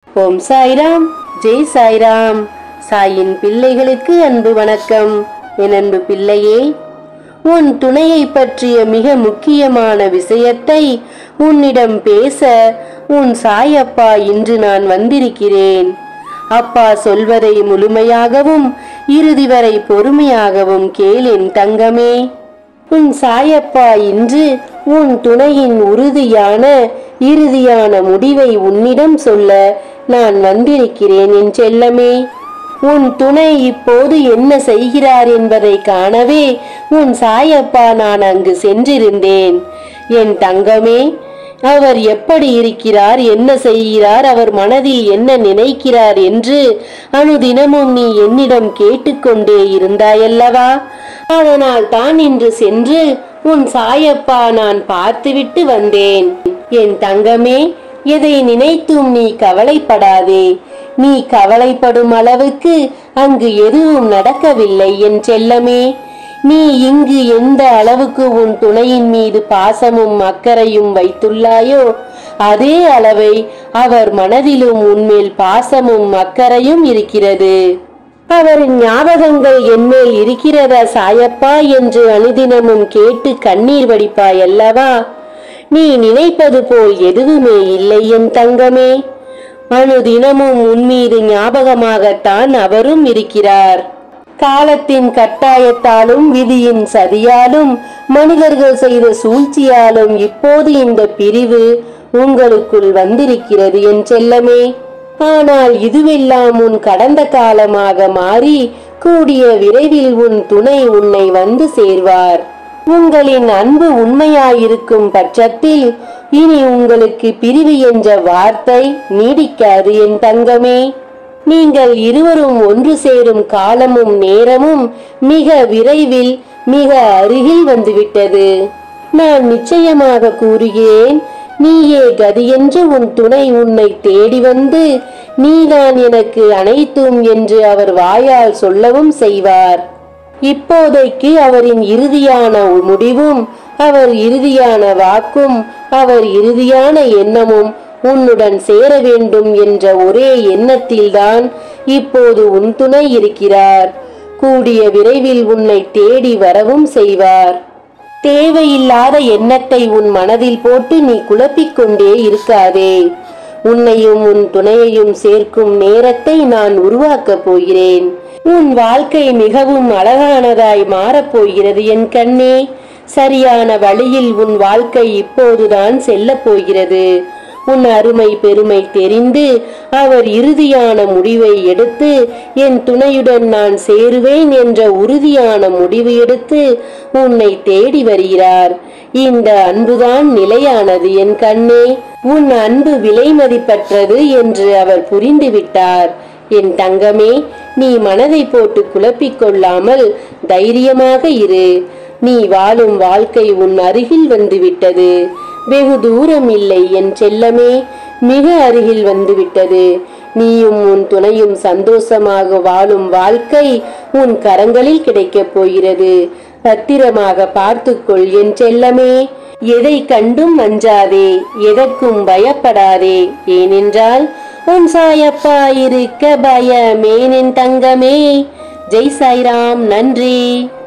ஓம் சாய்ராம் ஜெய் சாய்ராம் சாயின் பிள்ளைகளுக்கு அன்பு வணக்கம் என் அன்பு பிள்ளையே உன் துணையை பற்றிய மிக முக்கியமான விஷயத்தை உன்னிடம் பேச உன் சாயப்பா இன்று நான் வந்திருக்கிறேன் அப்பா சொல்வதை முழுமையாகவும் இறுதி வரை பொறுமையாகவும் கேளேன் தங்கமே உன் சாயப்பா இன்று உன் துணையின் உறுதியான இறுதியான முடிவை உன்னிடம் சொல்ல நான் வந்திருக்கிறேன் என் செல்லமே உன் துணை இப்போது என்ன செய்கிறார் என்பதை காணவே உன் சாயப்பா நான் அங்கு சென்றிருந்தேன் என் தங்கமே அவர் எப்படி இருக்கிறார் என்ன செய்கிறார் அவர் மனதில் என்ன நினைக்கிறார் என்று அனுதினமும் நீ என்னிடம் கேட்டுக்கொண்டே இருந்தாயல்லவா அதனால் தான் இன்று சென்று உன் சாயப்பா நான் பார்த்துவிட்டு வந்தேன் என் தங்கமே எதை நினைத்தும் நீ கவலைப்படாதே நீ கவலைப்படும் அளவுக்கு அங்கு எதுவும் நடக்கவில்லை என் செல்லமே நீ இங்கு எந்த அளவுக்கு உன் துணையின் மீது பாசமும் அக்கறையும் வைத்துள்ளாயோ அதே அளவை அவர் மனதிலும் உன்மேல் பாசமும் அக்கறையும் இருக்கிறது அவரின் ஞாபகங்கள் என்மேல் இருக்கிறதா சாயப்பா என்று அனுதினமும் கேட்டு கண்ணீர் வடிப்பாய் அல்லவா நீ நினைப்பது போல் எதுவுமே இல்லை என் தங்கமே அனுதினமும் உன்மீது ஞாபகமாகத்தான் அவரும் இருக்கிறார் காலத்தின் கட்டாயத்தாலும் விதியின் சதியாலும் மனிதர்கள் செய்த சூழ்ச்சியாலும் இப்போது இந்த பிரிவு உங்களுக்குள் வந்திருக்கிறது என் செல்லமே ஆனால் இதுவெல்லாம் உன் கடந்த காலமாக மாறி கூடிய விரைவில் உன் துணை உன்னை வந்து சேர்வார் உங்களின் அன்பு உண்மையாயிருக்கும் பட்சத்தில் இனி உங்களுக்கு பிரிவு என்ற வார்த்தை நீடிக்காது என் தங்கமே நீங்கள் இருவரும் ஒன்று சேரும் காலமும் நேரமும் மிக விரைவில் மிக அருகில் வந்துவிட்டது நான் நிச்சயமாக கூறுகிறேன் நீயே கதியென்று உன் துணை உன்னை தேடி வந்து நீதான் எனக்கு அனைத்தும் என்று அவர் வாயால் சொல்லவும் செய்வார் இப்போதைக்கு அவரின் இறுதியான முடிவும் அவர் இறுதியான வாக்கும் அவர் இறுதியான எண்ணமும் உன்னுடன் சேர வேண்டும் என்ற ஒரே எண்ணத்தில்தான் இப்போது உன் துணை இருக்கிறார் கூடிய விரைவில் உன்னை தேடி வரவும் செய்வார் தேவையில்லாத எண்ணத்தை உன் மனதில் போட்டு நீ குழப்பிக் கொண்டே இருக்காதே உன்னையும் உன் துணையையும் சேர்க்கும் நேரத்தை நான் உருவாக்கப் போகிறேன் உன் வாழ்க்கை மிகவும் அழகானதாய் மாறப்போகிறது என் கண்ணே சரியான வழியில் உன் வாழ்க்கை இப்போதுதான் செல்லப் போகிறது உன் அருமை பெருமை தெரிந்து அவர் இறுதியான முடிவை எடுத்து என் துணையுடன் நான் சேருவேன் என்ற உறுதியான முடிவு எடுத்து உன்னை தேடி வருகிறார் இந்த அன்புதான் நிலையானது என் கண்ணே உன் அன்பு விலை மதிப்பற்றது என்று அவர் புரிந்துவிட்டார் என் தங்கமே நீ மனதை போட்டு குழப்பிக் கொள்ளாமல் தைரியமாக இரு நீ வாழும் வாழ்க்கை உன் அருகில் வந்துவிட்டது வெகு தூரம் இல்லை என் செல்லமே மிக அருகில் வந்துவிட்டது நீயும் உன் துணையும் சந்தோஷமாக வாழும் வாழ்க்கை உன் கரங்களில் கிடைக்கப் போகிறது பத்திரமாக பார்த்துக்கொள் என் செல்லமே எதை கண்டும் அஞ்சாதே எதற்கும் பயப்படாதே ஏனென்றால் உன் சாயப்பா இருக்க பயமேனின் தங்கமே ஜெய் சாய்ராம் நன்றி